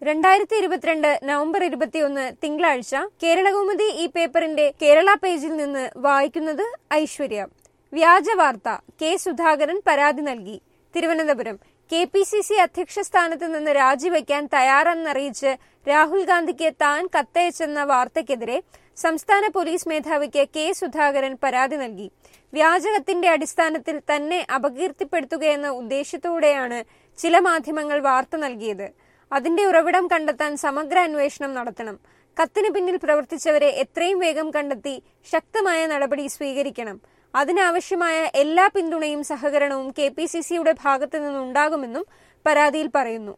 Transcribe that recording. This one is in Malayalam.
രണ്ടായിരത്തി ഇരുപത്തിരണ്ട് നവംബർ ഇരുപത്തിയൊന്ന് തിങ്കളാഴ്ച കേരളകൗമുദി ഈ പേപ്പറിന്റെ കേരള പേജിൽ നിന്ന് വായിക്കുന്നത് ഐശ്വര്യ വ്യാജ വാർത്ത കെ സുധാകരൻ പരാതി നൽകി Thiruvananthapuram K P C C അധ്യക്ഷ സ്ഥാനത്ത് നിന്ന് രാജിവെക്കാൻ തയ്യാറെന്നറിയിച്ച് രാഹുൽ ഗാന്ധിക്ക് താൻ കത്തയച്ചെന്ന വാർത്തയ്ക്കെതിരെ സംസ്ഥാന പോലീസ് മേധാവിക്ക് കെ സുധാകരൻ പരാതി നൽകി വ്യാജകത്തിന്റെ അടിസ്ഥാനത്തിൽ തന്നെ അപകീർത്തിപ്പെടുത്തുകയെന്ന ഉദ്ദേശത്തോടെയാണ് ചില മാധ്യമങ്ങൾ വാർത്ത നൽകിയത് അതിന്റെ ഉറവിടം കണ്ടെത്താൻ സമഗ്ര അന്വേഷണം നടത്തണം കത്തിന് പിന്നിൽ പ്രവർത്തിച്ചവരെ എത്രയും വേഗം കണ്ടെത്തി ശക്തമായ നടപടി സ്വീകരിക്കണം അതിനാവശ്യമായ എല്ലാ പിന്തുണയും സഹകരണവും കെ പി സി സിയുടെ ഭാഗത്തു നിന്നുണ്ടാകുമെന്നും പരാതിയിൽ പറയുന്നു